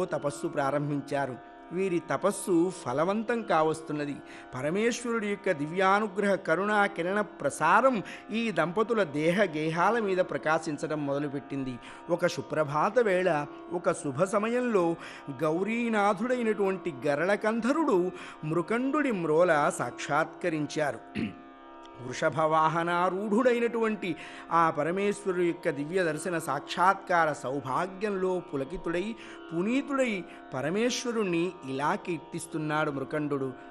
తపస్సు ప్రారంభించారు వీరి తపస్సు ఫలవంతం కావస్తున్నది పరమేశ్వరుడి యొక్క దివ్యానుగ్రహ కరుణా కిరణ ప్రసారం ఈ దంపతుల దేహ గేహాల మీద ప్రకాశించడం మొదలుపెట్టింది ఒక సుప్రభాత వేళ ఒక శుభ సమయంలో గౌరీనాథుడైనటువంటి గరళకంధరుడు మృకండుడి మ్రోల సాక్షాత్కరించారు వృషభవాహనారూఢుడైనటువంటి ఆ పరమేశ్వరుడు యొక్క దివ్య దర్శన సాక్షాత్కార సౌభాగ్యంలో పులకితుడై పునీతుడై పరమేశ్వరుణ్ణి ఇలా కీర్తిస్తున్నాడు మృకండు